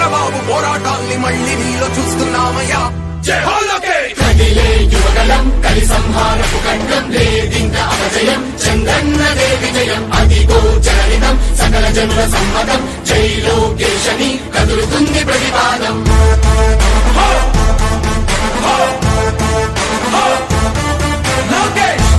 చంద్రబాబు పోరాటాల్ని మళ్ళీ నీలో చూస్తున్నామయ్యా జై హో లోకేష్ కదిలే యువగలం కలి సంహారపు ఖడ్గం లేదింక అపజయం చంద్రన్నదే విజయం అదిగో జననితం సకల జనుల సమ్మతం జై లోకేశని కదులుతుంది ప్రతిపాదం లోకేష్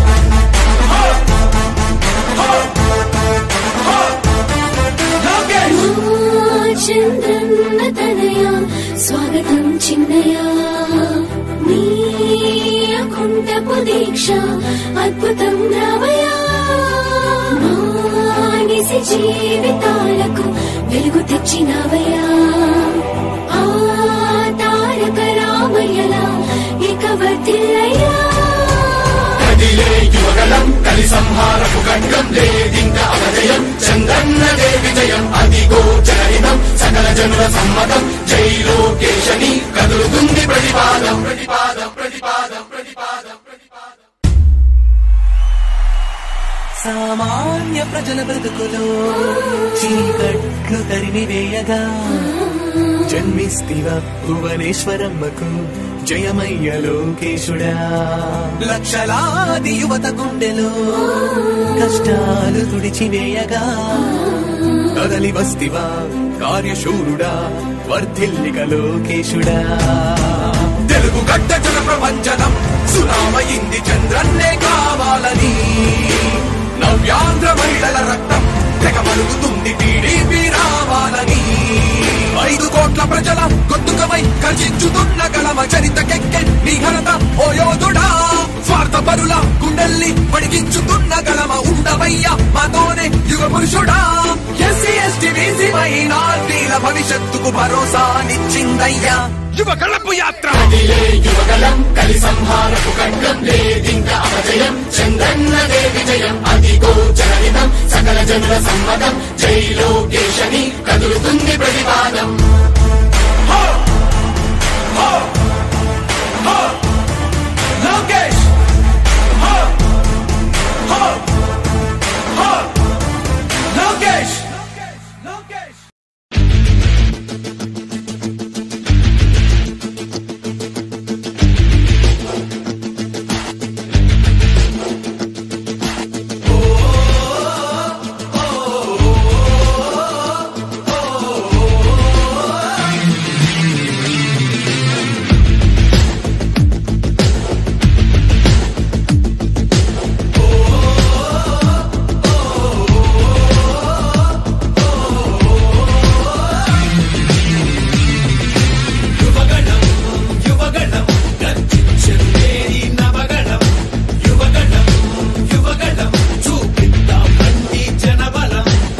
లోకేష్ చంద్రన్న తనయ స్వాగతం చిన్నయ నీ అకుంఠపు దీక్ష అద్భుతం రావయ మానిసి జీవితాలకు వెలుగు తెచ్చినవయ్యా ఆ తారక రామయ్యలా ఇక వర్తిల్లయ్యా కదిలే యువగలం కలి సంహారపు ఖడ్గం లేదింక అపజయం చంద్రన్నదే విజయం అదిగో జననితం సకల జనుల సమ్మతం జై లోకేశని కదులుతుంది ప్రతిపాదం ప్రతిపాదం ప్రతిపాదం ప్రతిపాదం ప్రతిపాదం సామాన్య ప్రజల బ్రతుకులో చీకట్లు తరిమివేయగా జన్మిస్తివ భువనేశ్వరమ్మకు జయమయ్య లోకేశుడా లక్షలాది యువత గుండెలో కష్టాలు తుడిచివేయగా కదలి వస్తివా కార్యశూరుడా వర్ధిల్లిక లోకేశుడా తెలుగు గడ్డ జన ప్రపంచనం సునామయింది చంద్రన్నే కావాలని నవ్యాంధ్ర మహిళల రక్తం తెగ మరుగుతుంది టీడీపీ రావాలని ఐదు కోట్ల ప్రజల గొంతుకమై కర్జించుతున్న గలమ చరితకెక్కె నీ ఘనత ఓ యోధుడా స్వార్థ పరుల గుండెల్ని పడిగించుతున్న గలమ ఉండవయ్య మాతోనే యుగ పురుషుడా ఎస్సీ ఎస్టీ బీసీ మైనార్టీల భవిష్యత్తుకు భరోసానిచ్చిందయ్యా యువ కళపు యాత్ర కదిలే యువగలం కలి సంహారపు ఖడ్గం లేదింక అపజయం చంద్రన్నదే విజయం అదిగో జననితం సకల జనుల సమ్మతం జై లోకేశని కదులుతుంది ప్రతిపాదం